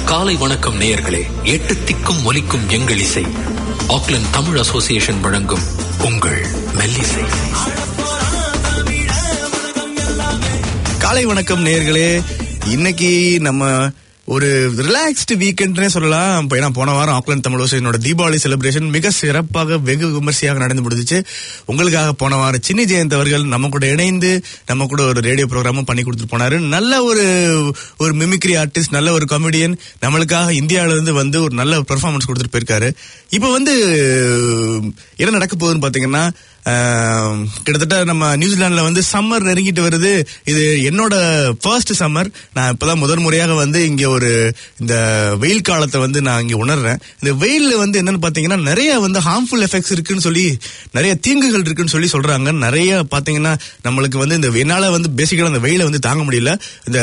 காலை வணக்கம் நேயர்களே எட்டு திக்கும் ஒலிக்கும் எங்கள் இசை ஆக்லாந்து தமிழ் அசோசியேஷன் வழங்கும் உங்கள் மெல்லிசை காலை வணக்கம் நேர்களே இன்னைக்கு நம்ம ஒரு ரிலாக்ஸ்டு வீக்கெண்ட்னே சொல்லலாம் இப்ப ஏன்னா போன வாரம் ஆக்லாந்து தமிழ் என்னோட தீபாவளி செலிப்ரேஷன் மிக சிறப்பாக வெகு விமர்சையாக நடந்து முடிஞ்சுச்சு உங்களுக்காக போன வாரம் சின்னி ஜெயந்த் அவர்கள் நம்ம கூட இணைந்து நம்ம கூட ஒரு ரேடியோ ப்ரோக்ராமும் பண்ணி கொடுத்துட்டு போனாரு நல்ல ஒரு ஒரு மிமிக்ரி ஆர்டிஸ்ட் நல்ல ஒரு காமெடியன் நம்மளுக்காக இந்தியாவில இருந்து வந்து ஒரு நல்ல பெர்ஃபார்மன்ஸ் கொடுத்துட்டு போயிருக்காரு இப்போ வந்து என்ன நடக்க போகுதுன்னு பாத்தீங்கன்னா ஆஹ், கிட்டத்தட்ட நம்ம நியூசிலாந்துல வந்து சம்மர் நெருங்கிட்டு வருது இது என்னோட ஃபர்ஸ்ட் சம்மர் நான் இப்பதான் முதல் முறையாக வந்து இங்க ஒரு இந்த வெயில் காலத்தை வந்து நான் இங்க உணர்றேன் இந்த வெயில்ல வந்து என்னன்னு பாத்தீங்கன்னா நிறைய வந்து ஹார்ம்ஃபுல் எஃபெக்ட்ஸ் இருக்குன்னு சொல்லி நிறைய தீங்குகள் இருக்குன்னு சொல்லி சொல்றாங்க நிறைய பாத்தீங்கன்னா நம்மளுக்கு வந்து இந்த என்னால வந்து பேசிக்கலா அந்த வெயில வந்து தாங்க முடியல இந்த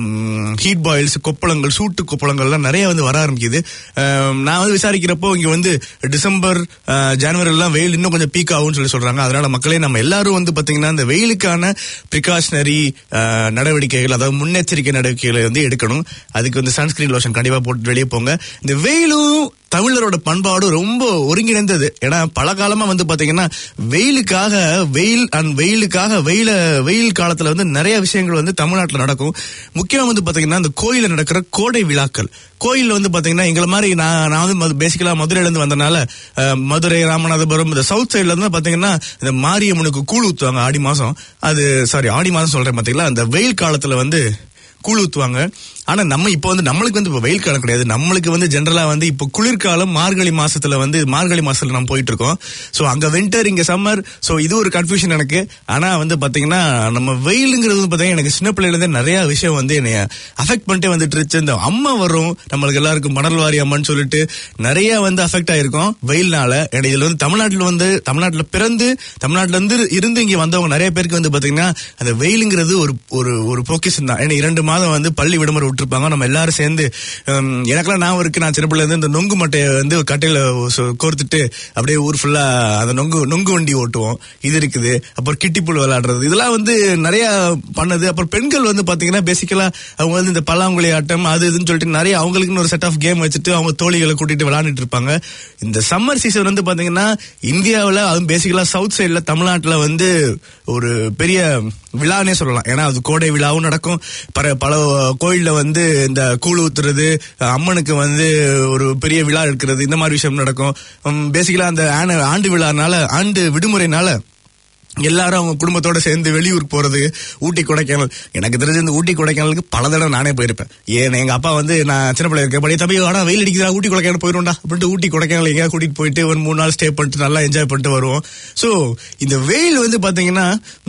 ஹீட் பாயில்ஸ் கொப்பளங்கள் சூட்டு கொப்பளங்கள்லாம் நிறைய வந்து வர ஆரம்பிக்குது ஆஹ், நான் வந்து விசாரிக்கிறப்போ இங்க வந்து டிசம்பர் ஆஹ், ஜனவரி எல்லாம் வெயில் இன்னும் கொஞ்சம் பீக் ஆகும்னு சொல்லி சொல்றாங்க அதனால மக்களே நம்ம எல்லாரும் வந்து பாத்தீங்கன்னா இந்த வெயிலுக்கான ப்ரிகாஷனரி நடவடிக்கைகள் அதாவது முன்னெச்சரிக்கை நடவடிக்கைகளை வந்து எடுக்கணும் அதுக்கு வந்து சன்ஸ்கிரீன் லோஷன் கண்டிப்பா போட்டு வெளியே போங்க இந்த வெயிலும் தமிழரோட பண்பாடு ரொம்ப ஒருங்கிணைந்தது ஏன்னா பல காலமா வந்து பாத்தீங்கன்னா வெயிலுக்காக வெயில் அண்ட் வெயிலுக்காக வெயில வெயில் காலத்துல வந்து நிறைய விஷயங்கள் வந்து தமிழ்நாட்டுல நடக்கும் முக்கியமா வந்து பாத்தீங்கன்னா இந்த கோயில நடக்கிற கோடை விழாக்கள் கோயில்ல வந்து பாத்தீங்கன்னா எங்களை மாதிரி நான் நான் வந்து பேசிக்கலா மதுரையில இருந்து வந்தனால அஹ், மதுரை ராமநாதபுரம் இந்த சவுத் சைடுல இருந்து பாத்தீங்கன்னா இந்த மாரியம்மனுக்கு கூழ் ஊத்துவாங்க ஆடி மாசம் அது சாரி ஆடி மாசம் சொல்றேன் பாத்தீங்களா அந்த வெயில் காலத்துல வந்து கூழ் ஊத்துவாங்க ஆனா நம்ம இப்போ வந்து நம்மளுக்கு வந்து இப்போ வெயில் காலம் கிடையாது நம்மளுக்கு வந்து ஜென்ரலா வந்து இப்போ குளிர்காலம் மார்கழி மாசத்துல வந்து மார்கழி மாசத்துல நம்ம போயிட்டு இருக்கோம் சோ அங்க வின்டர் இங்க சம்மர் சோ இது ஒரு கன்ஃபியூஷன் எனக்கு ஆனா வந்து பாத்தீங்கன்னா நம்ம வெயிலுங்கிறது வந்து பாத்தீங்கன்னா எனக்கு சின்ன பிள்ளையில இருந்தே நிறைய விஷயம் வந்து என்னைய அஃபெக்ட் பண்ணிட்டே வந்துட்டு இருந்துச்சு இந்த அம்மா வரும் நம்மளுக்கு எல்லாருக்கும் மணல்வாரி அம்மன்னு சொல்லிட்டு நிறைய வந்து அஃபெக்ட் ஆயிருக்கும் வெயில்னால எனக்கு இதுல வந்து தமிழ்நாட்டுல வந்து தமிழ்நாட்டுல பிறந்து தமிழ்நாட்டுல இருந்து இருந்து இங்க வந்தவங்க நிறைய பேருக்கு வந்து பாத்தீங்கன்னா அந்த வெயிலுங்கிறது ஒரு ஒரு ஒரு பொக்கிஷன் தான் ஏன்னா இரண்டு மாதம் வந்து பள்ளி விடுமுறை விட்டுருப்பாங்க நம்ம எல்லாரும் சேர்ந்து ஹம், எனக்கெல்லாம் நான் இருக்கு நான் சின்ன பிள்ளை இருந்து இந்த நொங்கு மட்டையை வந்து கட்டையில சு- கோர்த்துட்டு அப்படியே ஊர் ஃபுல்லா அந்த நொங்கு நொங்கு வண்டி ஓட்டுவோம் இது இருக்குது அப்புறம் கிட்டிப்புல் விளையாடுறது இதெல்லாம் வந்து நிறைய பண்ணது அப்புறம் பெண்கள் வந்து பாத்தீங்கன்னா பேசிக்கலா அவங்க வந்து இந்த பல்லாங்குழி ஆட்டம் அது இதுன்னு சொல்லிட்டு நிறைய அவங்களுக்குன்னு ஒரு செட் ஆஃப் கேம் வச்சுட்டு அவங்க தோழிகளை கூட்டிட்டு விளையாண்டுட்டு இருப்பாங்க இந்த சம்மர் சீசன் வந்து பாத்தீங்கன்னா இந்தியாவுல அதுவும் பேசிக்கலா சவுத் சைடுல தமிழ்நாட்டுல வந்து ஒரு பெரிய விழானே சொல்லலாம் ஏன்னா அது கோடை விழாவும் நடக்கும் பல பல கோயில்ல வந்து இந்த கூழ் ஊத்துறது அம்மனுக்கு வந்து ஒரு பெரிய விழா இருக்கிறது இந்த மாதிரி விஷயம் நடக்கும் பேசிக்கலா அந்த ஆன- ஆண்டு விழானால ஆண்டு விடுமுறைனால எல்லாரும் அவங்க குடும்பத்தோட சேர்ந்து வெளியூருக்கு போறது ஊட்டி கொடைக்கானல் எனக்கு தெரிஞ்ச இந்த ஊட்டி கொடைக்கானலுக்கு பல தடவை நானே போயிருப்பேன் ஏன் எங்க அப்பா வந்து நான் சின்ன பிள்ளை இருக்கேன் படி தம்பி ஆனா வெயில் அடிக்கிறா ஊட்டி கொடைக்கானல் போயிருவோம்டா அப்படின்ட்டு ஊட்டி கொடைக்கானல் எங்கேயா கூட்டிட்டு போயிட்டு ஒரு மூணு நாள் ஸ்டே பண்ணிட்டு நல்லா என்ஜாய் பண்ணிட்டு வருவோம் சோ இந்த வெயில் வந்து பாத்தீங்கன்னா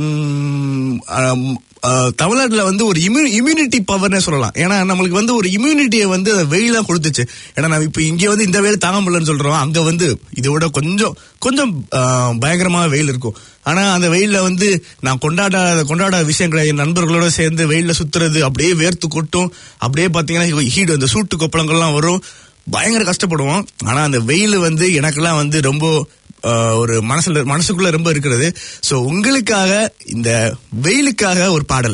உம், ஆம், ஆஹ், தமிழ்நாட்டுல வந்து ஒரு இம்யூனிட்டி பவர்னே சொல்லலாம் ஏன்னா நம்மளுக்கு வந்து ஒரு இம்யூனிட்டியை வந்து அந்த வெயிலாம் கொடுத்துச்சு ஏன்னா நம்ம இப்ப இங்க வந்து இந்த வெயில் தாங்க முடியலன்னு சொல்றோம் அங்க வந்து இதோட கொஞ்சம் கொஞ்சம் ஆஹ், பயங்கரமா வெயில் இருக்கும் ஆனா அந்த வெயில்ல வந்து நான் கொண்டாடாத கொண்டாடாத விஷயங்களை என் நண்பர்களோட சேர்ந்து வெயில்ல சுத்துறது அப்படியே வேர்த்து கொட்டும் அப்படியே பாத்தீங்கன்னா ஹீட் அந்த சூட்டு கொப்பளங்கள்லாம் வரும் பயங்கர கஷ்டப்படுவோம் ஆனா அந்த வெயில் வந்து எனக்கெல்லாம் வந்து ரொம்ப ஆஹ், ஒரு மனசுல மனசுக்குள்ள ரொம்ப இருக்கிறது சோ உங்களுக்காக இந்த வெயிலுக்காக ஒரு பாடல்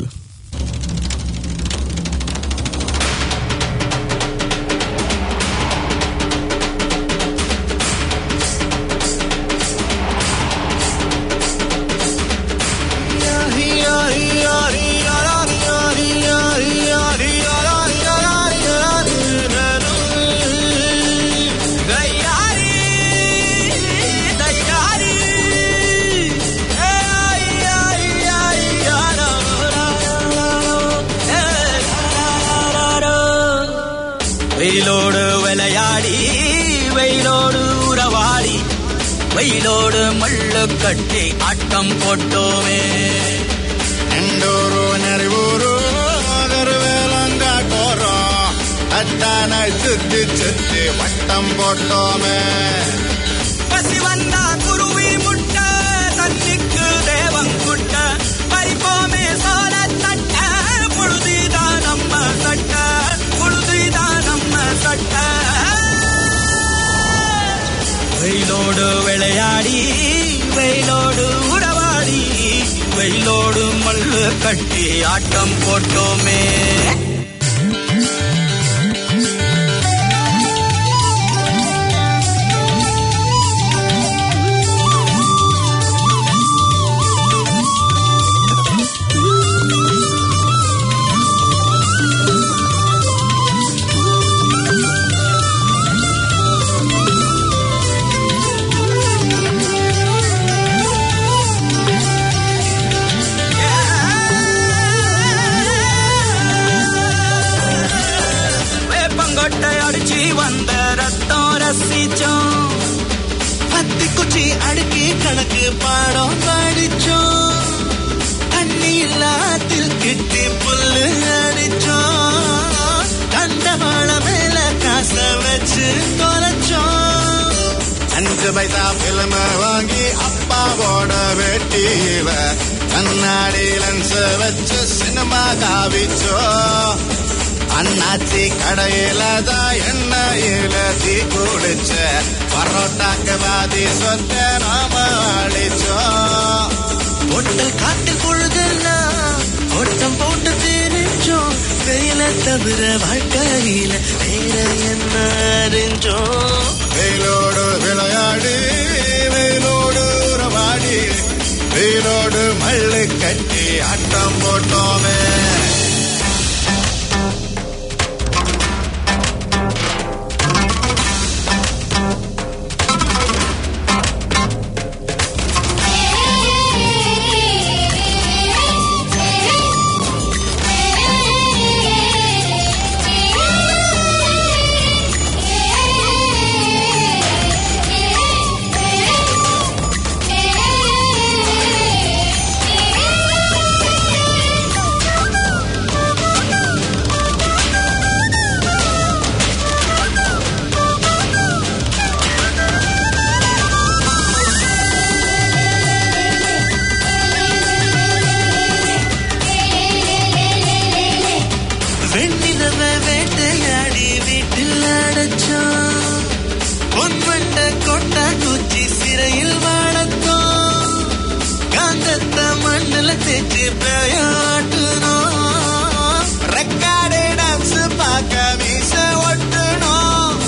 வெயிலோடு விளையாடி வெயிலோடு உறவாடி வெயிலோடு மல்லு கட்டி ஆட்டம் போட்டோமே ಎಂಡೂರು ನೆರವೂರು வேலங்காட்டோரம் அத்தானை சுத்தி சுத்தி வட்டம் போட்டோமே பசி வந்தா குருவி முட்ட தண்ணிக்கு தேவங்குட்ட பறிப்போமே சோழ தட்ட புழுதிதான் நம்ம சட்ட புழுதிதான் நம்ம சட்ட வெயிலோடு விளையாடி வெயிலோடு உறவாடி வெயிலோடு மல்லு கட்டி ஆட்டம் போட்டோமே அடிச்சு வந்த ரத்தம் ரசிச்சோம் பத்து குச்சி அடுக்கி கணக்கு பாடம் படிச்சோம் தண்ணி இல்லாத்தில் கிட்டி புல்லு அடிச்சோம் கண்டவாள மேல காச வச்சு தொலைச்சோம் அஞ்சு பைசா பிலிம வாங்கி அப்பாவோட வெட்டியில கண்ணாடி லென்ஸ் வச்சு சினிமா காவிச்சோ அண்ணாச்சி கடையில தான் எண்ணெயில தீ குடிச்ச பரோட்டாக்கு பாதி சொத்த நாம அடிச்சோம் ஒட்டல் காட்டில் பொழுதெல்லாம் ஓட்டம் போட்டு தெரிஞ்சோம் வெயில தவிர வாழ்க்கையில வேற என்ன அறிஞ்சோம் வெயிலோடு விளையாடி வெயிலோடு உறவாடி வெயிலோடு மல்லு கட்டி ஆட்டம் போட்டோமே வெண்ணிலவ வேட்டையாடி வீட்டில் அடைச்சோம் பொன்வண்ட கொட்டா குச்சி சிறையில் வாழத்தோம் காந்தத்த மண்ணில் தேச்சு பேயாட்டுனோம் ரெக்கார்டு டான்ஸ் பார்க்க மீச ஒட்டணும்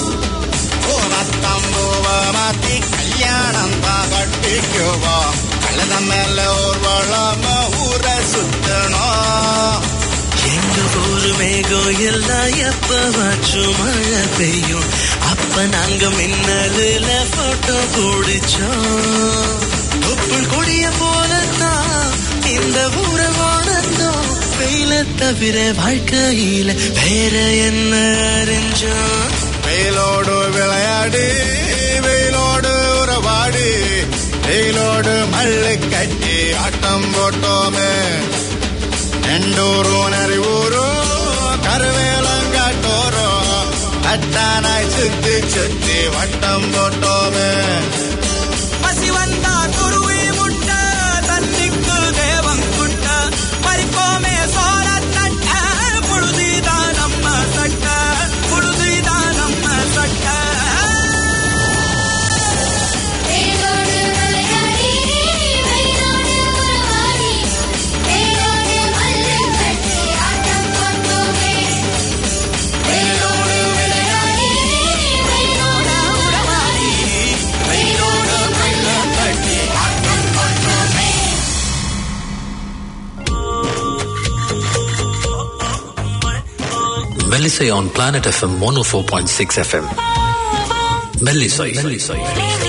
பூவத்தம்பூவ மாத்தி கல்யாணம் தான் கட்டிக்குவோம் கழுத மேல ஊர்வலம் ஊரை சுத்தணும் எங்க ஊரு மேகம் எல்லாம் எப்பவாச்சும் மழை பெய்யும் அப்ப நாங்க மின்னலுல போட்டோ பிடிச்சோம் தொப்புள் கொடிய போலத்தான் இந்த ஊரை வாழ்ந்தோம் வெயில தவிர வாழ்க்கையில வேற என்ன அறிஞ்சோம் வெயிலோடு விளையாடி வெயிலோடு உறவாடி வெயிலோடு மல்லு கட்டி ஆட்டம் போட்டோமே நெண்டூரும் நரிவூரும் கருவேலங்காட்டோரும் அட்டானாய் சுத்தி சுத்தி வட்டம் போட்டோமே பசி வந்தா குருவி முட்ட தண்ணிக்கு தேவம் குட்ட பறிப்போமே சோழ தட்ட புழுதிதான் நம்ம சட்ட புழுதிதான் நம்ம சட்ட வேரோடு விளையாடி வேரோடு உறவாடி வேரோடு மல்லு கட்டி ஆட்டம் போட்டோமே வேரோடு விளையாடி வேரோடு உறவாடி வேரோடு மல்லு கட்டி ஆட்டம் போட்டோமே மெல்லிசை on planet FM one four point six FM மெல்லிசை மெல்லிசை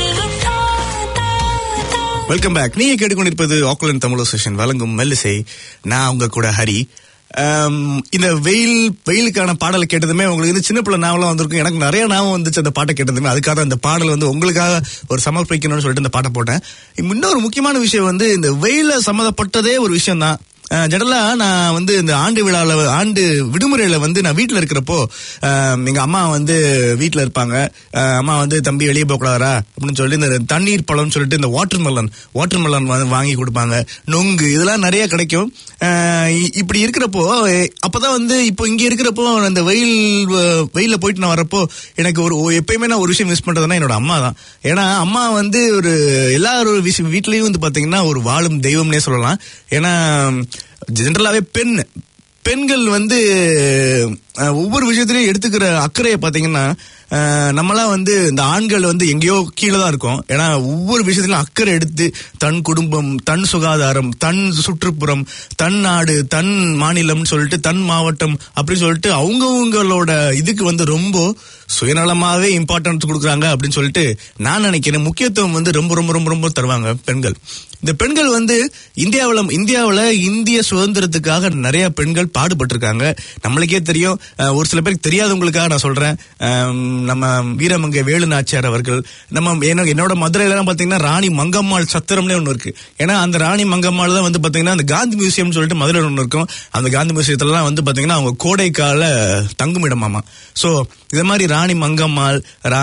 வெல்கம் பேக் நீங்க கேட்டுக்கொண்டிருப்பது ஆக்லாந்து தமிழ் செஷன் வழங்கும் மெல்லிசை நான் உங்க கூட ஹரி ஆம், இந்த வெயில் வெயிலுக்கான பாடலை கேட்டதுமே உங்களுக்கு வந்து சின்ன பிள்ளை ஞாபகம் வந்திருக்கும் எனக்கு நிறைய ஞாபகம் வந்துச்சு அந்த பாட்டை கேட்டதுமே அதுக்காக தான் இந்த பாடல் வந்து உங்களுக்காக ஒரு சமர்ப்பிக்கணும்னு சொல்லிட்டு இந்த பாட்டை போட்டேன் இன்னொரு முக்கியமான விஷயம் வந்து இந்த வெயில சம்மந்தப்பட்டதே ஒரு விஷயம் தான் ஜெனரலா நான் வந்து இந்த ஆண்டு விழாவில் ஆண்டு விடுமுறையில வந்து நான் வீட்டில் இருக்கிறப்போ ஆஹ், எங்க அம்மா வந்து வீட்டில் இருப்பாங்க ஆஹ், அம்மா வந்து தம்பி வெளியே போகக்கூடாதா அப்படின்னு சொல்லி இந்த தண்ணீர் பழம்னு சொல்லிட்டு இந்த வாட்டர் மெலன் வாட்டர் மெலன் வாங்கி கொடுப்பாங்க நொங்கு இதெல்லாம் நிறைய கிடைக்கும் ஆஹ், இ- இப்படி இருக்கிறப்போ எ- அப்பதான் வந்து இப்போ இங்க இருக்கிறப்போ அந்த வெயில் வ- வெயில்ல போயிட்டு நான் வரப்போ எனக்கு ஒரு ஒ- எப்பயுமே நான் ஒரு விஷயம் மிஸ் பண்றதுன்னா என்னோட அம்மா தான் ஏன்னா அம்மா வந்து ஒரு எல்லா ஒரு விஷயம் வீட்லயும் வந்து பாத்தீங்கன்னா ஒரு வாழும் தெய்வம்னே சொல்லலாம் ஏன்னா ஜென்ரலாவே பெண் பெண்கள் வந்து அஹ், ஒவ்வொரு விஷயத்திலையும் எடுத்துக்கிற அக்கறையை பாத்தீங்கன்னா அஹ், நம்மலாம் வந்து இந்த ஆண்கள் வந்து எங்கேயோ கீழே தான் இருக்கோம் ஏன்னா ஒவ்வொரு விஷயத்திலும் அக்கறை எடுத்து தன் குடும்பம் தன் சுகாதாரம் தன் சுற்றுப்புறம் தன் நாடு தன் மாநிலம்னு சொல்லிட்டு தன் மாவட்டம் அப்படின்னு சொல்லிட்டு அவங்கவுங்களோட இதுக்கு வந்து ரொம்ப சுயநலமாவே இம்பார்ட்டன்ஸ் கொடுக்குறாங்க அப்படின்னு சொல்லிட்டு நான் நினைக்கிறேன் முக்கியத்துவம் வந்து ரொம்ப ரொம்ப ரொம்ப ரொம்ப தருவாங்க பெண்கள் இந்த பெண்கள் வந்து இந்தியாவில் இந்தியாவில் இந்திய சுதந்திரத்துக்காக நிறைய பெண்கள் பாடுபட்டிருக்காங்க நம்மளுக்கே தெரியும் அஹ், ஒரு சில பேருக்கு தெரியாதவங்களுக்காக நான் சொல்றேன் அஹ், நம்ம வீரமங்கை வேலு நாச்சியார் அவர்கள் நம்ம என்ன- என்னோட மதுரையில பாத்தீங்கன்னா ராணி மங்கம்மாள் சத்திரம்னே ஒன்று இருக்கு ஏன்னா அந்த ராணி மங்கம்மாள் தான் வந்து பாத்தீங்கன்னா அந்த காந்தி மியூசியம் சொல்லிட்டு மதுரையில் ஒன்று இருக்கும் அந்த காந்தி மியூசியத்துலலாம் வந்து பாத்தீங்கன்னா அவங்க கோடைக்கால தங்குமிடமாமா ஸோ இது மாதிரி ராணி மங்கம்மாள் ரா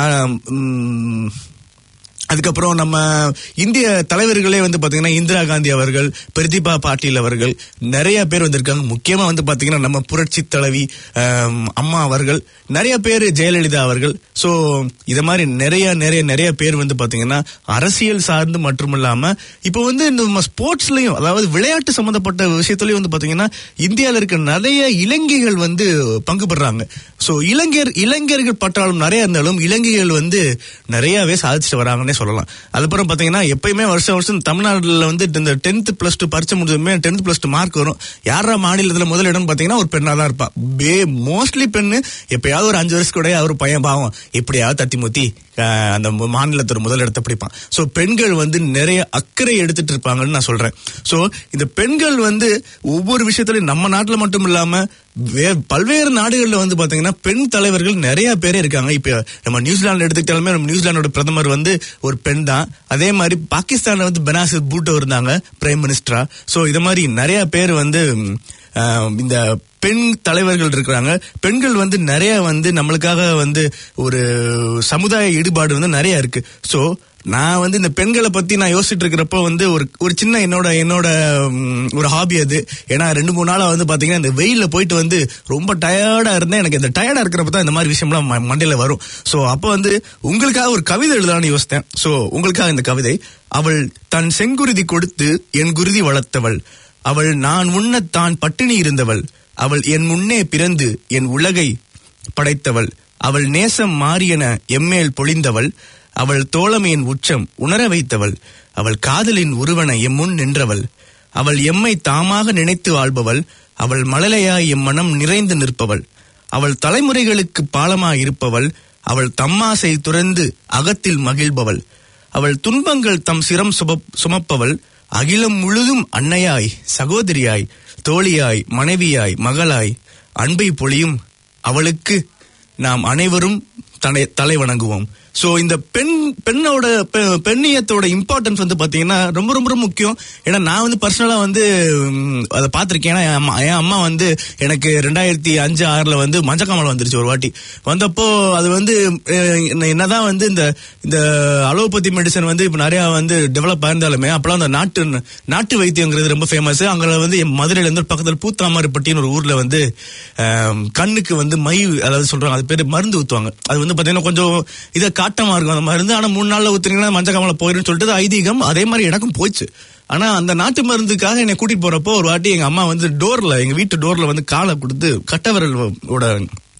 ம், அதுக்கப்புறம் நம்ம இந்திய தலைவர்களே வந்து பாத்தீங்கன்னா இந்திரா காந்தி அவர்கள் பிரதிபா பாட்டீல் அவர்கள் நிறைய பேர் வந்திருக்காங்க முக்கியமா வந்து பாத்தீங்கன்னா நம்ம புரட்சி தலைவி ஆம், அம்மா அவர்கள் நிறைய பேர் ஜெயலலிதா அவர்கள் சோ இத மாதிரி நிறைய நிறைய நிறைய பேர் வந்து பாத்தீங்கன்னா அரசியல் சார்ந்து மட்டும் இல்லாம இப்போ வந்து இந்த நம்ம ஸ்போர்ட்ஸ்லயும் அதாவது விளையாட்டு சம்பந்தப்பட்ட விஷயத்துலயும் வந்து பாத்தீங்கன்னா இந்தியால இருக்க நிறைய இளைஞர்கள் வந்து பங்கு பெறாங்க சோ இளைஞர் இளைஞர்கள் பட்டாலும் நிறைய இருந்தாலும் இளைஞர்கள் வந்து நிறையவே சாதிச்சுட்டு வராங்கன்னே சொல்லலாம் அதுக்கப்புறம் பாத்தீங்கன்னா எப்பயுமே வருஷம் வருஷம் தமிழ்நாடுல வந்து இந்த டென்த் பிளஸ் டூ பரிச்சை முடிஞ்சதுமே டென்த் பிளஸ் டூ மார்க் வரும் யாரா மாநிலத்துல முதல் இடம் பாத்தீங்கன்னா ஒரு பெண்ணா தான் இருப்பா பே மோஸ்ட்லி பெண்ணு எப்பயாவது ஒரு அஞ்சு வருஷம் கூட ஒரு பையன் பாவம் எப்படியாவது தத்தி முத்தி அஹ், அந்த மு- மாநிலத்தோட முதல் இடத்தை பிடிப்பான் சோ பெண்கள் வந்து நிறைய அக்கறை எடுத்துட்டு இருப்பாங்கன்னு நான் சொல்றேன் சோ இந்த பெண்கள் வந்து ஒவ்வொரு விஷயத்துலயும் நம்ம நாட்டுல மட்டும் இல்லாம வே- பல்வேறு நாடுகள்ல வந்து பாத்தீங்கன்னா பெண் தலைவர்கள் நிறைய பேரே இருக்காங்க இப்ப நம்ம நியூசிலாந்து எடுத்துக்கிட்டாலுமே நம்ம நியூசிலாந்தோட பிரதமர் வந்து ஒரு பெண் தான் அதே மாதிரி பாகிஸ்தான்ல வந்து பெனாசிர் பூட்டோ இருந்தாங்க பிரைம் மினிஸ்டரா சோ இது மாதிரி நிறைய பேர் வந்து ம், ஆஹ், இந்த பெண் தலைவர்கள் இருக்கிறாங்க பெண்கள் வந்து நிறைய வந்து நம்மளுக்காக வந்து ஒரு சமுதாய ஈடுபாடு வந்து நிறைய இருக்கு சோ நான் வந்து இந்த பெண்களை பத்தி நான் யோசிச்சுட்டு இருக்கிறப்போ வந்து ஒரு ஒரு சின்ன என்னோட என்னோட ம், ஒரு ஹாபி அது ஏன்னா ரெண்டு மூணு நாளா வந்து பாத்தீங்கன்னா இந்த வெயில்ல போயிட்டு வந்து ரொம்ப டயர்டா இருந்தேன் எனக்கு இந்த டயர்டா இருக்கிறப்ப தான் இந்த மாதிரி விஷயம்லாம் ம- மண்டையில வரும் சோ அப்போ வந்து உங்களுக்காக ஒரு கவிதை எழுதலாம்னு யோசித்தேன் சோ உங்களுக்காக இந்த கவிதை அவள் தன் செங்குருதி கொடுத்து என் குருதி வளர்த்தவள் அவள் நான் உண்ண தான் பட்டினி இருந்தவள் அவள் என் முன்னே பிறந்து என் உலகை படைத்தவள் அவள் நேசம் மாறியன எம்மேல் பொழிந்தவள் அவள் தோழமையின் உச்சம் உணர வைத்தவள் அவள் காதலின் உருவன எம்முன் நின்றவள் அவள் எம்மை தாமாக நினைத்து வாழ்பவள் அவள் மழலையாய் எம் மனம் நிறைந்து நிற்பவள் அவள் தலைமுறைகளுக்கு பாலமாய் இருப்பவள் அவள் தம்மாசை துறந்து அகத்தில் மகிழ்பவள் அவள் துன்பங்கள் தம் சிரம் சுமப்- சுமப்பவள் அகிலம் முழுதும் அன்னையாய் சகோதரியாய் தோழியாய் மனைவியாய் மகளாய் அன்பை பொழியும் அவளுக்கு நாம் அனைவரும் தலை தலை வணங்குவோம் சோ இந்த பெண் பெண்ணோட பெ- பெண்ணியத்தோட இம்பார்ட்டன்ஸ் வந்து பாத்தீங்கன்னா ரொம்ப ரொம்ப ரொம்ப முக்கியம் ஏன்னா நான் வந்து பர்சனலா வந்து ம், அதை பார்த்திருக்கேன் ஏன்னா என் அம்மா என் அம்மா வந்து எனக்கு ரெண்டாயிரத்தி அஞ்சு ஆறுல வந்து மஞ்சக்காமல் வந்துருச்சு ஒரு வாட்டி வந்தப்போ அது வந்து அஹ், என்ன- என்னதான் வந்து இந்த இந்த அலோபதி மெடிசன் வந்து இப்ப நிறைய வந்து டெவலப் ஆயிருந்தாலுமே அப்பெல்லாம் அந்த நாட்டு நாட்டு வைத்தியங்கிறது ரொம்ப ஃபேமஸ் அங்க வந்து என் மதுரையில இருந்து பக்கத்துல பூத்தாமரைப்பட்டின்னு ஒரு ஊர்ல வந்து ஆம், கண்ணுக்கு வந்து மை அதாவது சொல்றாங்க அது பேரு மருந்து ஊத்துவாங்க அது வந்து பாத்தீங்கன்னா கொஞ்சம் இதை காட்டமா இருக்கும் அந்த மருந்து ஆனா மூணு நாள்ல ஊத்துனீங்கன்னா மஞ்சள் காமல போயிருன்னு சொல்லிட்டு அது ஐதீகம் அதே மாதிரி எனக்கும் போச்சு ஆனா அந்த நாட்டு மருந்துக்காக என்னை கூட்டிட்டு போறப்போ ஒரு வாட்டி எங்க அம்மா வந்து டோர்ல எங்க வீட்டு டோர்ல வந்து காலை கொடுத்து கட்டவரலோட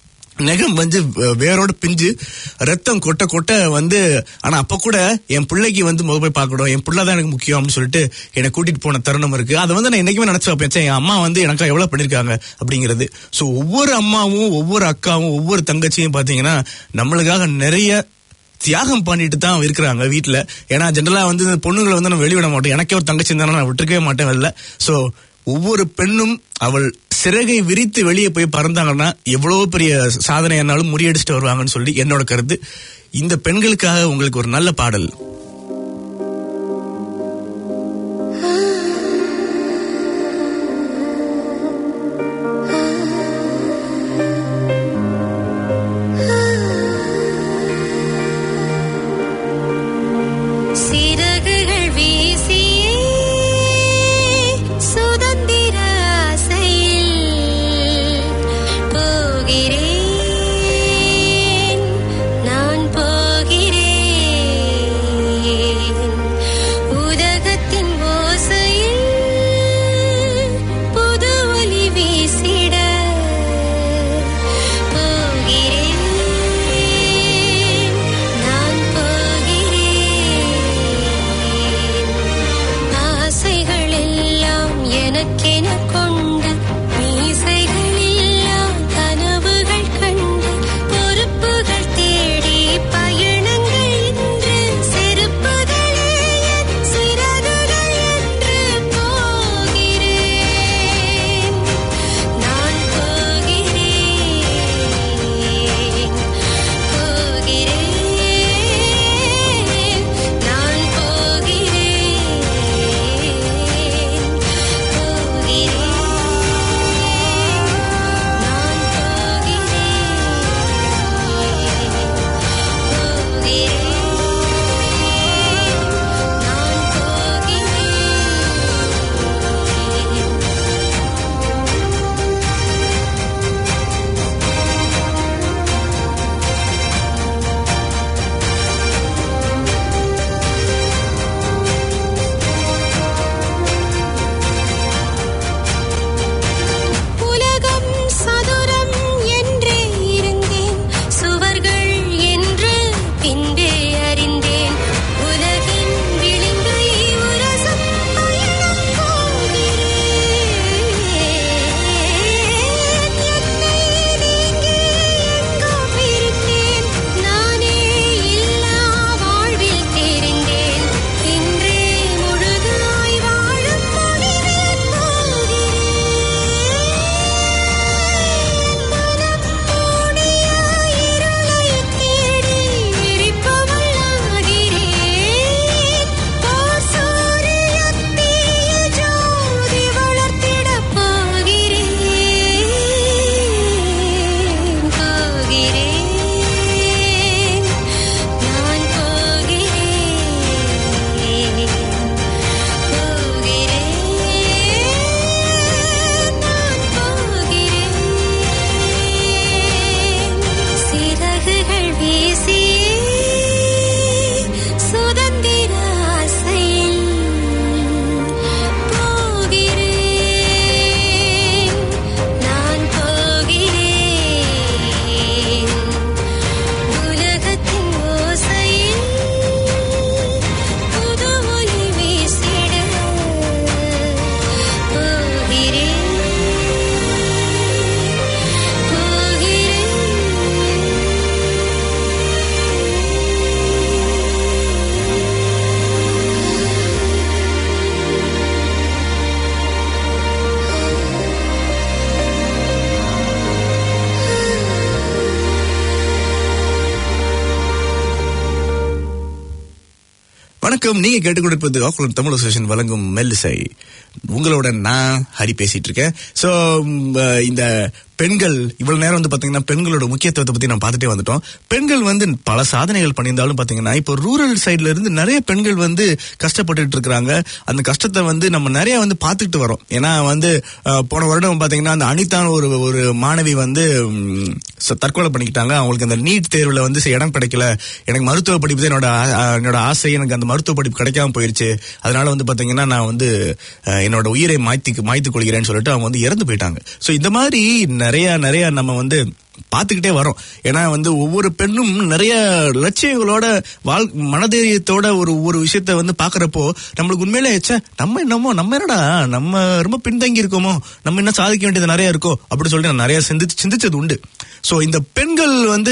நெகம் வந்து வே- வேரோட பிஞ்சு ரத்தம் கொட்ட கொட்ட வந்து ஆனா அப்ப கூட என் பிள்ளைக்கு வந்து முக போய் பார்க்கணும் என் பிள்ளை தான் எனக்கு முக்கியம் அப்படின்னு சொல்லிட்டு என்னை கூட்டிட்டு போன தருணம் இருக்கு அதை வந்து நான் என்னைக்குமே நினைச்சு வைப்பேன் ச்சே, என் அம்மா வந்து எனக்கு எவ்வளவு பண்ணிருக்காங்க அப்படிங்கிறது சோ ஒவ்வொரு அம்மாவும் ஒவ்வொரு அக்காவும் ஒவ்வொரு தங்கச்சியும் பாத்தீங்கன்னா நம்மளுக்காக நிறைய தியாகம் பண்ணிட்டு தான் இருக்கிறாங்க வீட்ல ஏன்னா ஜென்ரலா வந்து இந்த பொண்ணுங்களை வந்து நம்ம வெளிவிட மாட்டோம் எனக்கே ஒரு தங்கச்சி இருந்தாலும் நான் விட்டுருக்கவே மாட்டேன் வெளில சோ ஒவ்வொரு பெண்ணும் அவள் சிறகை விரித்து வெளியே போய் பறந்தாங்கன்னா எவ்வளவு பெரிய சாதனையானாலும் முறியடிச்சுட்டு வருவாங்கன்னு சொல்லி என்னோட கருத்து இந்த பெண்களுக்காக உங்களுக்கு ஒரு நல்ல பாடல் சிறகுகள் வீசியே சுதந்திர ஆசையில் போகிறேன் நான் போகிறேன் வணக்கம் நீங்க கேட்டுக்கொண்டிருப்பது ஆக்லாந்து தமிழ் அசோசியேஷன் வழங்கும் மெல்லிசை உங்களோட நான் ஹரி பேசிட்டு இருக்கேன் சோ இந்த பெண்கள் இவ்வளவு நேரம் வந்து பாத்தீங்கன்னா பெண்களோட முக்கியத்துவத்தை பத்தி நம்ம பார்த்துட்டே வந்துட்டோம் பெண்கள் வந்து பல சாதனைகள் பண்ணியிருந்தாலும் பாத்தீங்கன்னா இப்போ ரூரல் சைடுல இருந்து நிறைய பெண்கள் வந்து கஷ்டப்பட்டுட்டு இருக்கிறாங்க அந்த கஷ்டத்தை வந்து நம்ம நிறைய வந்து பார்த்துட்டு வரோம் ஏன்னா வந்து அஹ், போன வருடம் பாத்தீங்கன்னா அந்த அனிதான ஒரு ஒரு மாணவி வந்து ம், ச- தற்கொலை பண்ணிக்கிட்டாங்க அவங்களுக்கு அந்த நீட் தேர்வுல வந்து சரி, இடம் கிடைக்கல எனக்கு மருத்துவ படிப்பு தான் என்னோட ஆ- ஆ- என்னோட ஆசை எனக்கு அந்த மருத்துவ படிப்பு கிடைக்காம போயிருச்சு அதனால வந்து பாத்தீங்கன்னா நான் வந்து அஹ், என்னோட உயிரை மாய்த்து மாய்த்து கொள்கிறேன்னு சொல்லிட்டு அவங்க வந்து இறந்து போயிட்டாங்க சோ இந்த மாதிரி நிறைய நிறைய நம்ம வந்து பார்த்துக்கிட்டே வரோம் ஏன்னா வந்து ஒவ்வொரு பெண்ணும் நிறைய லட்சியங்களோட வாழ் மனதைரியத்தோட ஒரு ஒரு விஷயத்த வந்து பாக்குறப்போ நம்மளுக்கு உண்மையிலே ச்சே நம்ம என்னமோ நம்ம என்னடா நம்ம ரொம்ப பின்தங்கி இருக்கோமோ நம்ம என்ன சாதிக்க வேண்டியது நிறைய இருக்கோ அப்படின்னு சொல்லிட்டு நான் நிறைய சிந்திச்சு சிந்திச்சது உண்டு சோ இந்த பெண்கள் வந்து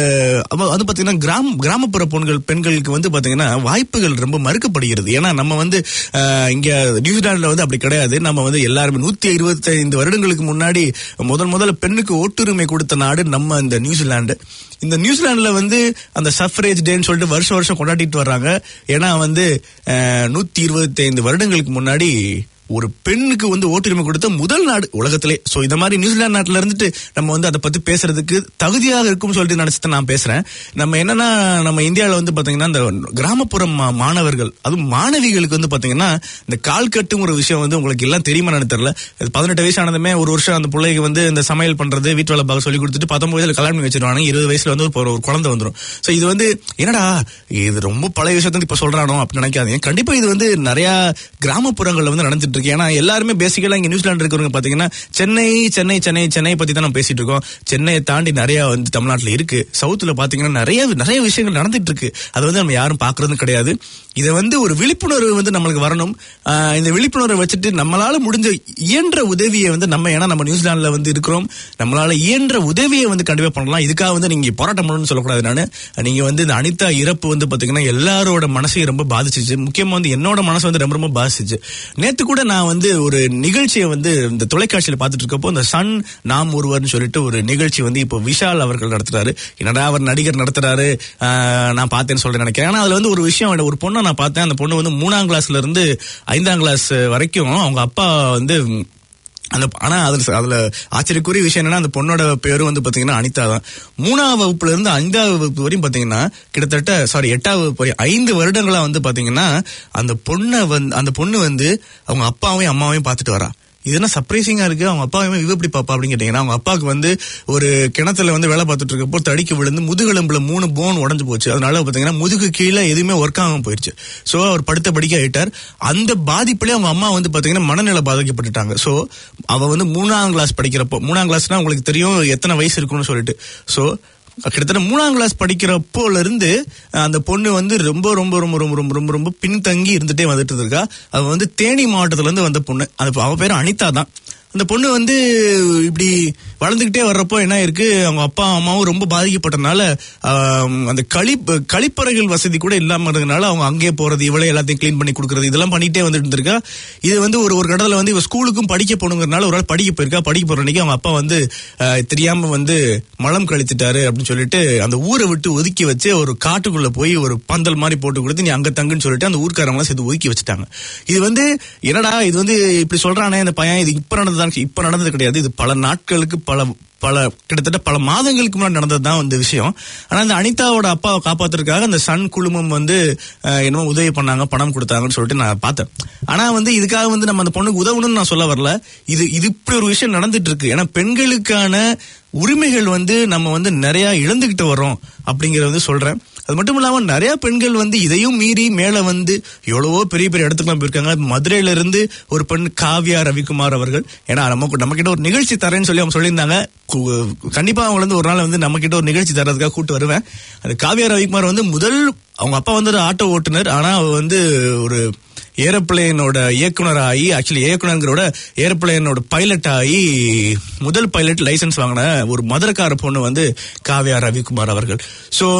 அப்ப அது பாத்தீங்கன்னா கிராம கிராமப்புற பெண்கள் பெண்களுக்கு வந்து பாத்தீங்கன்னா வாய்ப்புகள் ரொம்ப மறுக்கப்படுகிறது ஏன்னா நம்ம வந்து அஹ், இங்க நியூசிலாந்துல வந்து அப்படி கிடையாது நம்ம வந்து எல்லாருமே நூத்தி இருபத்தி ஐந்து வருடங்களுக்கு முன்னாடி முதல் முதல்ல பெண்ணுக்கு ஓட்டுரிமை கொடுத்த நாடு நம்ம இந்த நியூசிலாந்து இந்த நியூசிலாந்துல வந்து அந்த சஃப்ரேஜ் டேன்னு சொல்லிட்டு வருஷம் வருஷம் கொண்டாடிட்டு வர்றாங்க ஏன்னா வந்து நூத்தி இருபத்தி ஐந்து வருடங்களுக்கு முன்னாடி ஒரு பெண்ணுக்கு வந்து ஓட்டுரிமை கொடுத்த முதல் நாடு உலகத்திலே சோ இந்த மாதிரி நியூசிலாந்து நாட்டுல இருந்துட்டு நம்ம வந்து அதை பத்தி பேசுறதுக்கு தகுதியாக இருக்கும்னு சொல்லிட்டு நினைச்சிட்டு நான் பேசுறேன் நம்ம என்னன்னா நம்ம இந்தியாவில் வந்து பாத்தீங்கன்னா இந்த கிராமப்புற மா- மாணவர்கள் அதுவும் மாணவிகளுக்கு வந்து பாத்தீங்கன்னா இந்த கால் கட்டுங்கிற விஷயம் வந்து உங்களுக்கு எல்லாம் தெரியுமா எனக்கு தெரியல இது பதினெட்டு வயசு ஆனதுமே ஒரு வருஷம் அந்த பிள்ளைக்கு வந்து இந்த சமையல் பண்றது வீட்டு வேலை பார்க்க சொல்லி கொடுத்துட்டு பத்தொன்பது வயசுல கல்யாணம் பண்ணி வச்சிருவாங்க இருபது வயசுல வந்து ஒரு ஒரு குழந்தை வந்துரும் சோ இது வந்து என்னடா இது ரொம்ப பழைய விஷயத்த இப்ப சொல்றானோ அப்படின்னு நினைக்காதீங்க கண்டிப்பா இது வந்து நிறைய கிராமப்புறங்கள்ல வந்து நடந்துட்டு இருக்கு ஏன்னா எல்லாருமே பேசிக்கலா இங்க நியூசிலாந்து இருக்கிறவங்க பாத்தீங்கன்னா சென்னை சென்னை சென்னை சென்னை பத்தி தான் நம்ம பேசிட்டு இருக்கோம் சென்னையை தாண்டி நிறைய வந்து தமிழ்நாட்டுல இருக்கு சவுத்துல பாத்தீங்கன்னா நிறைய நிறைய விஷயங்கள் நடந்துட்டு இருக்கு அதை வந்து நம்ம யாரும் பாக்குறதும் கிடையாது இதை வந்து ஒரு விழிப்புணர்வு வந்து நம்மளுக்கு வரணும் ஆஹ் இந்த விழிப்புணர்வை வச்சுட்டு நம்மளால முடிஞ்ச இயன்ற உதவியை வந்து நம்ம ஏன்னா நம்ம நியூசிலாந்துல வந்து இருக்கிறோம் நம்மளால இயன்ற உதவியை வந்து கண்டிப்பா பண்ணலாம் இதுக்காக வந்து நீங்க போராட்டம் பண்ணணும்னு சொல்லக்கூடாது நானு நீங்க வந்து இந்த அனிதா இறப்பு வந்து பாத்தீங்கன்னா எல்லாரோட மனசையும் ரொம்ப பாதிச்சிச்சு முக்கியமா வந்து என்னோட மனசு வந்து ரொம்ப ரொம்ப பாதிச்சிச்சு நேத்து கூட நான் வந்து ஒரு நிகழ்ச்சியை வந்து இந்த தொலைக்காட்சியில பார்த்துட்டு இருக்கப்போ இந்த சன் நாம் ஒருவர்னு சொல்லிட்டு ஒரு நிகழ்ச்சி வந்து இப்போ விஷால் அவர்கள் நடத்துறாரு என்னடா அவர் நடிகர் நடத்துறாரு ஆஹ் நான் பார்த்தேன்னு சொல்றேன் நினைக்கிறேன் ஆனா அதுல வந்து ஒரு விஷயம் ஒரு பொண்ணை நான் பார்த்தேன் அந்த பொண்ணு வந்து மூணாம் கிளாஸ்ல இருந்து ஐந்தாம் கிளாஸ் வரைக்கும் அவங்க அப்பா வந்து அந்த ஆனா அதுல அதுல ஆச்சரியக்குரிய விஷயம் என்னன்னா அந்த பொண்ணோட பேரும் வந்து பாத்தீங்கன்னா அனிதா தான் மூணாவது வகுப்புல இருந்து ஐந்தாவது வகுப்பு வரையும் பாத்தீங்கன்னா கிட்டத்தட்ட சாரி எட்டாவது வகுப்பு வரையும் ஐந்து வருடங்களா வந்து பாத்தீங்கன்னா அந்த பொண்ணை வந்து அந்த பொண்ணு வந்து அவங்க அப்பாவையும் அம்மாவையும் பார்த்துட்டு வரா இது என்ன சர்ப்ரைசிங்கா இருக்கு அவங்க அப்பாவையும் இவ எப்படி பாப்பா அப்படின்னு கேட்டீங்கன்னா அவங்க அப்பாவுக்கு வந்து ஒரு கிணத்துல வந்து வேலை பார்த்துட்டு இருக்கப்போ தடிக்கு விழுந்து முதுகெலும்புல மூணு போன் உடஞ்சு போச்சு அதனால பாத்தீங்கன்னா முதுகு கீழே எதுவுமே ஒர்க் ஆகாம போயிருச்சு சோ அவர் படுத்த படிக்க ஆயிட்டார் அந்த பாதிப்புல அவங்க அம்மா வந்து பாத்தீங்கன்னா மனநிலை பாதிக்கப்பட்டுட்டாங்க சோ அவ வந்து மூணாம் கிளாஸ் படிக்கிறப்போ மூணாம் கிளாஸ்னா உங்களுக்கு தெரியும் எத்தனை வயசு இருக்கும்னு சொல்லிட்டு சோ கிட்டத்தட்ட மூணாம் கிளாஸ் படிக்கிறப்போல இருந்து அஹ், அந்த பொண்ணு வந்து ரொம்ப ரொம்ப ரொம்ப ரொம்ப ரொம்ப ரொம்ப ரொம்ப பின்தங்கி இருந்துட்டே வந்துட்டு இருக்கா அவ வந்து தேனி மாவட்டத்துல இருந்து வந்த பொண்ணு அந்த அவ பேரு அனிதா தான் அந்த பொண்ணு வந்து இப்படி வளர்ந்துகிட்டே வர்றப்போ என்ன இருக்கு அவங்க அப்பா அம்மாவும் ரொம்ப பாதிக்கப்பட்டனால ஆம், அந்த கழிப்பு கழிப்பறைகள் வசதி கூட இல்லாம இருந்ததுனால அவங்க அங்கேயே போறது இவளே எல்லாத்தையும் க்ளீன் பண்ணி கொடுக்கறது இதெல்லாம் பண்ணிட்டே வந்துட்டு இருந்திருக்கா இது வந்து ஒரு ஒரு கடத்துல வந்து இவ ஸ்கூலுக்கும் படிக்க போகணுங்கிறனால ஒரு ஆள் படிக்க போயிருக்கா படிக்க போற அன்னைக்கு அவங்க அப்பா வந்து அஹ், தெரியாம வந்து மலம் கழித்துட்டாரு அப்படின்னு சொல்லிட்டு அந்த ஊரை விட்டு ஒதுக்கி வச்சு ஒரு காட்டுக்குள்ள போய் ஒரு பந்தல் மாதிரி போட்டு கொடுத்து நீ அங்க தங்குன்னு சொல்லிட்டு அந்த ஊர்க்காரங்க சேர்த்து ஒதுக்கி வச்சுட்டாங்க இது வந்து என்னடா இது வந்து இப்படி சொல்றானே இந்த பையன் இது இப்ப நடந்ததான் இப்ப நடந்தது கிடையாது இது பல நாட்களுக்கு பல பல கிட்டத்தட்ட பல மாதங்களுக்கு முன்னாடி நடந்தது தான் இந்த விஷயம் ஆனா இந்த அனிதாவோட அப்பாவை காப்பாத்துறதுக்காக அந்த சன் குழுமம் வந்து அஹ், என்னமோ உதவி பண்ணாங்க பணம் கொடுத்தாங்கன்னு சொல்லிட்டு நான் பார்த்தேன் ஆனா வந்து இதுக்காக வந்து நம்ம அந்த பொண்ணுக்கு உதவணும்னு நான் சொல்ல வரல இது இது இப்படி ஒரு விஷயம் நடந்துட்டு இருக்கு ஏன்னா பெண்களுக்கான உரிமைகள் வந்து நம்ம வந்து நிறைய இழந்துகிட்டு வரோம் அப்படிங்கறத வந்து சொல்றேன் அது மட்டும் இல்லாம நிறைய பெண்கள் வந்து இதையும் மீறி மேல வந்து எவ்வளவோ பெரிய பெரிய இடத்துக்குலாம் போயிருக்காங்க மதுரையில இருந்து ஒரு பெண் காவ்யா ரவிக்குமார் அவர்கள் ஏன்னா நம்ம நம்ம கிட்ட ஒரு நிகழ்ச்சி தரேன்னு சொல்லி அவங்க சொல்லியிருந்தாங்க கு- கண்டிப்பா அவங்க வந்து ஒரு நாள் வந்து நம்ம கிட்ட ஒரு நிகழ்ச்சி தரதுக்காக கூட்டு வருவேன் அது காவ்யா ரவிக்குமார் வந்து முதல் அவங்க அப்பா வந்து ஒரு ஆட்டோ ஓட்டுநர் ஆனா அவ வந்து ஒரு ஏரோப்ளேனோட இயக்குனர் ஆகி ஆக்சுவலி இயக்குனரோட ஏரோப்ளேனோட பைலட் ஆகி முதல் பைலட் லைசென்ஸ் வாங்கின ஒரு மதுரக்கார பொண்ணு வந்து காவ்யா ரவிக்குமார் அவர்கள் சோ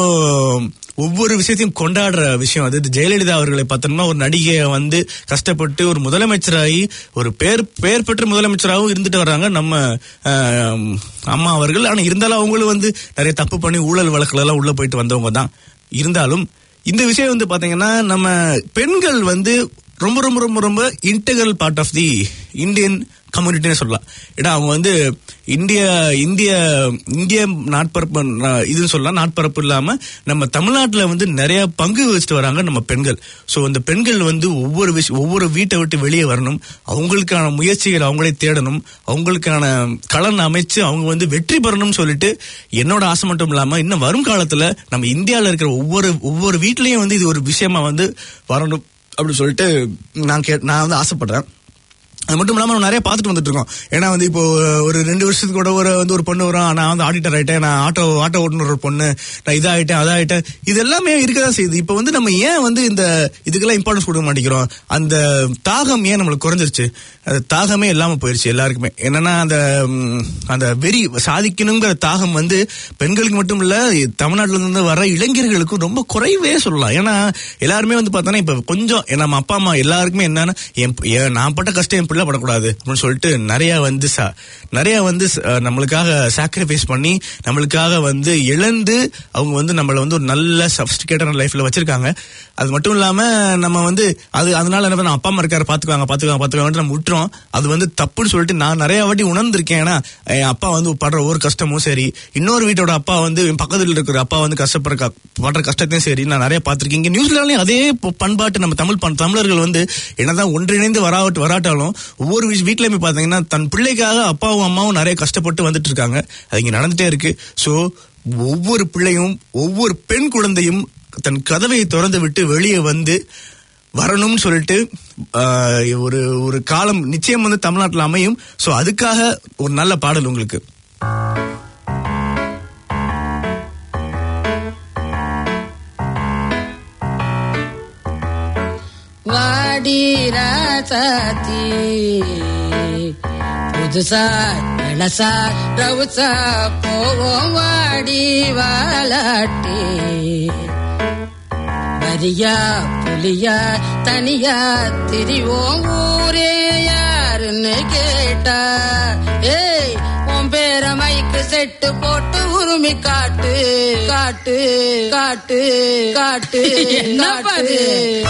ஒவ்வொரு விஷயத்தையும் கொண்டாடுற விஷயம் அது இது ஜெயலலிதா அவர்களை பார்த்தோம்னா ஒரு நடிகையை வந்து கஷ்டப்பட்டு ஒரு முதலமைச்சராகி ஒரு பேர் பெயர் பெற்ற முதலமைச்சராகவும் இருந்துட்டு வர்றாங்க நம்ம ஆஹ், அம்மா அவர்கள் ஆனா இருந்தாலும் அவங்களும் வந்து நிறைய தப்பு பண்ணி ஊழல் வழக்குல எல்லாம் உள்ள போயிட்டு வந்தவங்க தான் இருந்தாலும் இந்த விஷயம் வந்து பாத்தீங்கன்னா நம்ம பெண்கள் வந்து ரொம்ப ரொம்ப ரொம்ப ரொம்ப integral part of the Indian கம்யூனிட்டின்னு சொல்லலாம் ஏன்னா அவங்க வந்து இந்திய இந்திய இந்திய நாட்பரப்பு நா- இதுன்னு சொல்லலாம் நாட்பரப்பு இல்லாம நம்ம தமிழ்நாட்டுல வந்து நிறைய பங்கு வச்சுட்டு வராங்க நம்ம பெண்கள் ஸோ அந்த பெண்கள் வந்து ஒவ்வொரு விஷயம் ஒவ்வொரு வீட்டை விட்டு வெளியே வரணும் அவங்களுக்கான முயற்சிகள் அவங்களே தேடணும் அவங்களுக்கான களன் அமைச்சு அவங்க வந்து வெற்றி பெறணும்னு சொல்லிட்டு என்னோட ஆசை மட்டும் இல்லாம இன்னும் வரும் காலத்துல நம்ம இந்தியாவில் இருக்கிற ஒவ்வொரு ஒவ்வொரு வீட்லயும் வந்து இது ஒரு விஷயமா வந்து வரணும் அப்படின்னு சொல்லிட்டு நான் கே நான் வந்து ஆசைப்படுறேன் அது மட்டும் இல்லாம நம்ம நிறைய பார்த்துட்டு வந்துட்டு இருக்கோம் ஏன்னா வந்து இப்போ ஒரு ரெண்டு வருஷத்துக்கு கூட ஒரு வந்து ஒரு பொண்ணு வரும் நான் வந்து ஆடிட்டர் ஆயிட்டேன் நான் ஆட்டோ ஆட்டோ ஓட்டுநர் ஒரு பொண்ணு நான் இதாயிட்டேன் அதாயிட்டேன் இது எல்லாமே இருக்கதான் செய்யுது இப்போ வந்து நம்ம ஏன் வந்து இந்த இதுக்கெல்லாம் இம்பார்ட்டன்ஸ் கொடுக்க மாட்டேங்கிறோம் அந்த தாகம் ஏன் நம்மளுக்கு குறைஞ்சிருச்சு அந்த தாகமே இல்லாம போயிருச்சு எல்லாருக்குமே என்னன்னா அந்த ம், அந்த வெறி சாதிக்கணுங்கிற தாகம் வந்து பெண்களுக்கு மட்டும் இல்ல தமிழ்நாட்டுல இருந்து வர இளைஞர்களுக்கும் ரொம்ப குறைவே சொல்லலாம் ஏன்னா எல்லாருமே வந்து பார்த்தோன்னா இப்ப கொஞ்சம் நம்ம அப்பா அம்மா எல்லாருக்குமே என்னன்னா என் ப- என் நான் பட்ட கஷ்டம் என் பிள்ளை படக்கூடாது அப்படின்னு சொல்லிட்டு நிறைய வந்து ச- நிறைய வந்து ச- நம்மளுக்காக சாக்ரிஃபைஸ் பண்ணி நம்மளுக்காக வந்து இழந்து அவங்க வந்து நம்மள வந்து ஒரு நல்ல சப்ஸ்டிகேட்டான லைஃப்ல வச்சிருக்காங்க அது மட்டும் இல்லாம நம்ம வந்து அது அதனால என்ன பண்ண அப்பா அம்மா இருக்காரு பாத்துக்குவாங்க பாத்துக்குவாங்க பாத்துக்குவாங்க நம்ம விட்டுறோம் அது வந்து தப்புன்னு சொல்லிட்டு நான் நிறைய வாட்டி உணர்ந்திருக்கேன் ஏன்னா என் அப்பா வந்து படுற ஒரு கஷ்டமும் சரி இன்னொரு வீட்டோட அப்பா வந்து என் பக்கத்துல இருக்கிற அப்பா வந்து கஷ்டப்படுற க- படுற கஷ்டத்தையும் சரி நான் நிறைய பார்த்திருக்கேன் இங்க நியூசிலாண்ட்லயும் அதே ப- பண்பாட்டு நம்ம தமிழ் பண்- தமிழர்கள் வந்து என்னதான் ஒன்றிணைந்து வராட்டு வராட்டாலும் ஒவ்வொரு வீ- வீட்லயுமே பாத்தீங்கன்னா தன் பிள்ளைக்காக அப்பாவும் அம்மாவும் நிறைய கஷ்டப்பட்டு வந்துட்டு இருக்காங்க அது இங்க நடந்துட்டே இருக்கு சோ ஒவ்வொரு பிள்ளையும் ஒவ்வொரு பெண் குழந்தையும் தன் கதவை திறந்து விட்டு வெளியே வந்து வரணும்னு சொல்லிட்டு ஆஹ், ஒரு ஒரு காலம் நிச்சயம் வந்து தமிழ்நாட்டில் அமையும் சோ அதுக்காக ஒரு நல்ல பாடல் உங்களுக்கு வாடி ராசாத்தி புதுசா இளசா ரவுசா போவோம் வாடி வாலாட்டி வரியா புலியா தனியா திரிவோம் ஊரே யாருன்னு கேட்டா ஏய் உன் பேர மைக்கு செட்டு போட்டு உருமி காட்டு காட்டு காட்டு காட்டு என்ன பாரு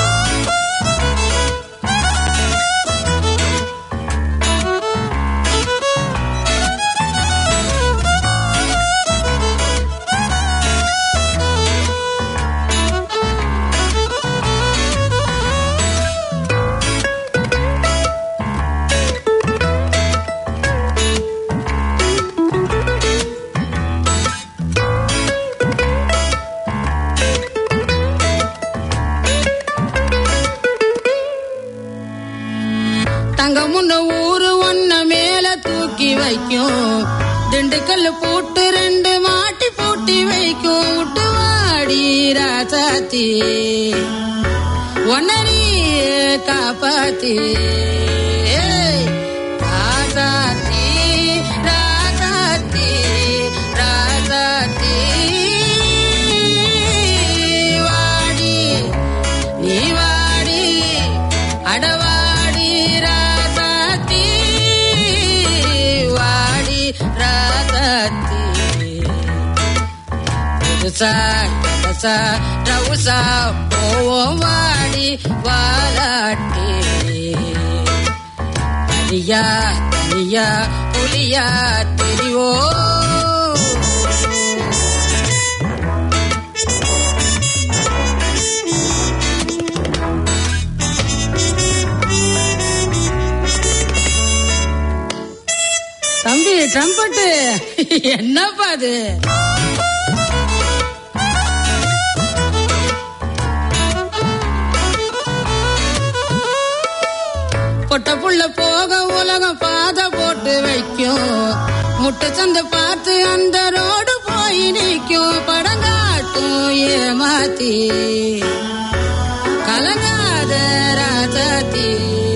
தங்க முன்ன ஊரு ஒன்ன மேல தூக்கி வைக்கும் திண்டுக்கல் பூட்டு ரெண்டு மாட்டி பூட்டி வைக்கும் விட்டு வாடி ராசாத்தி ஒன்னரி காப்பாத்தி ஏய், ராசாத்தி ராசாத்தி ராசாத்தி வாடி நீ வாடி அடவாடி ராசாத்தி வாடி ராசாத்தி புதுசா கலசா ரவுசா போவோம் வாடி வாலாட்டி தனியா தனியா புலியா தெரிவோம் தம்பி ட்ரம்பட்டு என்னப்பா அது பொட்ட புள்ள போக உலகம் பாதை போட்டு வைக்கும் முட்டை சந்தை பார்த்து அந்த ரோடு போய் நிற்கும் படங்காட்டும் ஏமாத்தி கலங்காத ராசாத்தி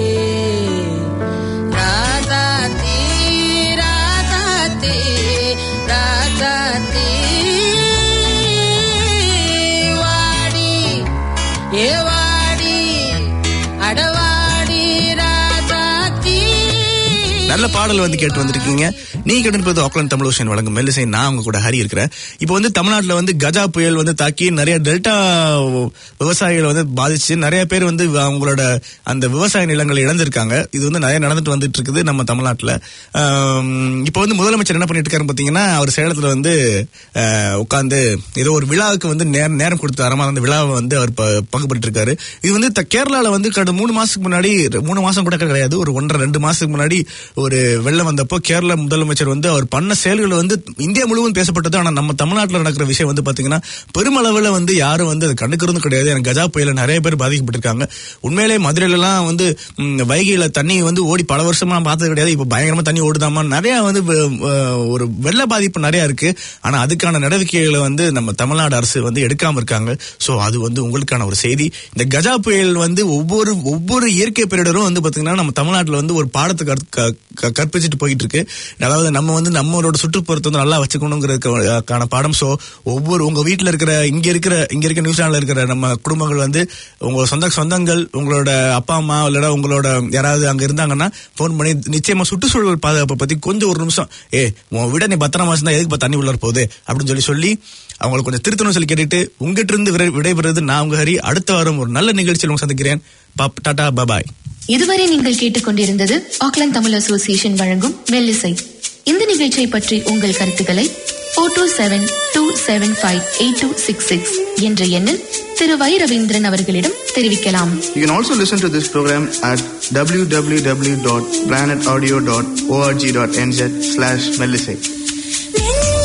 ராசாத்தி ராசாத்தி ராசாத்தி வாடி ஏ வாடி அடவாடி ராசாத்தி நல்ல பாடல் வந்து கேட்டு வந்திருக்கீங்க நீங்க கேட்டு ஆக்லாந்து தமிழ் ஓஷன் வழங்கும் மெல்லிசை நான் உங்க கூட ஹரி இருக்கிறேன் இப்போ வந்து தமிழ்நாட்டுல வந்து கஜா புயல் வந்து தாக்கி நிறைய டெல்டா விவசாயிகள் வந்து பாதிச்சு நிறைய பேர் வந்து அவங்களோட அந்த விவசாய நிலங்களை இழந்திருக்காங்க இது வந்து நிறைய நடந்துட்டு வந்துட்டு இருக்குது நம்ம தமிழ்நாட்டுல ஆம், இப்போ வந்து முதலமைச்சர் என்ன பண்ணிட்டு இருக்காரு பாத்தீங்கன்னா அவர் சேலத்துல வந்து உட்காந்து ஏதோ ஒரு விழாவுக்கு வந்து நேரம் நேரம் கொடுத்து அரமா அந்த விழாவை வந்து அவர் ப- பங்கு பெற்று இருக்காரு இது வந்து த- கேரளால வந்து கடந்த மூணு மாசத்துக்கு முன்னாடி மூணு மாசம் கூட கிடையாது ஒரு ஒன்றரை ரெண்டு மாசத்துக்கு முன்னாடி ஒரு வெள்ளம் வந்தப்போ கேரள முதலமைச்சர் வந்து அவர் பண்ண செயல்கள் வந்து இந்தியா முழுவதும் பேசப்பட்டது ஆனா நம்ம தமிழ்நாட்டுல நடக்கிற விஷயம் வந்து பாத்தீங்கன்னா பெருமளவுல வந்து யாரும் வந்து அதை கண்டுக்கிறதும் கிடையாது எனக்கு கஜா புயல நிறைய பேர் பாதிக்கப்பட்டிருக்காங்க உண்மையிலே மதுரையில எல்லாம் வந்து ம், வைகையில தண்ணி வந்து ஓடி பல வருஷமா நான் பார்த்தது கிடையாது இப்ப பயங்கரமா தண்ணி ஓடுதாமா நிறைய வந்து வ- வ- ஒரு வெள்ள பாதிப்பு நிறைய இருக்கு ஆனா அதுக்கான நடவடிக்கைகளை வந்து நம்ம தமிழ்நாடு அரசு வந்து எடுக்காம இருக்காங்க சோ அது வந்து உங்களுக்கான ஒரு செய்தி இந்த கஜா புயல் வந்து ஒவ்வொரு ஒவ்வொரு இயற்கை பேரிடரும் வந்து பாத்தீங்கன்னா நம்ம தமிழ்நாட்டுல வந்து ஒரு பாடத்தை கற்- க- க- கற்பிச்சுட்டு போயிட்டு இருக்கு அதாவது நம்ம வந்து நம்மளோட சுற்றுப்புறத்தை வந்து நல்லா வச்சுக்கணுங்கிறதுக்கான பாடம் சோ ஒவ்வொரு உங்க வீட்டுல இருக்கிற இங்க இருக்கிற இங்க இருக்க நியூசிலாந்துல இருக்கிற நம்ம குடும்பங்கள் வந்து உங்க சொந்த சொந்தங்கள் உங்களோட அப்பா அம்மா இல்லைன்னா உங்களோட யாராவது அங்க இருந்தாங்கன்னா ஃபோன் பண்ணி நிச்சயமா சுற்றுச்சூழல் பாதுகாப்பை பத்தி கொஞ்சம் ஒரு நிமிஷம் ஏ உன் விட நீ பத்திரமா இருந்தா எதுக்கு இப்ப தண்ணி உள்ள போகுது அப்படின்னு சொல்லி சொல்லி அவங்களை கொஞ்சம் திருத்தணும் சொல்லி கேட்டுட்டு உங்ககிட்ட இருந்து விடை- விடைபெறுவது நான் உங்க ஹரி அடுத்த வாரம் ஒரு நல்ல நிகழ்ச்சியில் உங்களை சந்திக்கிறேன் பாப் டாடா பபாய் இதுவரை நீங்கள் கேட்டுக்கொண்டிருந்தது ஆக்லாந்து தமிழ் அசோசியேஷன் வழங்கும் மெல்லிசை இந்த நிகழ்ச்சியை பற்றி உங்கள் கருத்துக்களை four two seven two seven five eight two six six என்ற எண்ணில் திரு வை ரவீந்திரன் அவர்களிடம் தெரிவிக்கலாம் You can also listen to this program at www.planetaudio.org.nz slash Melisate. மெல்லிசை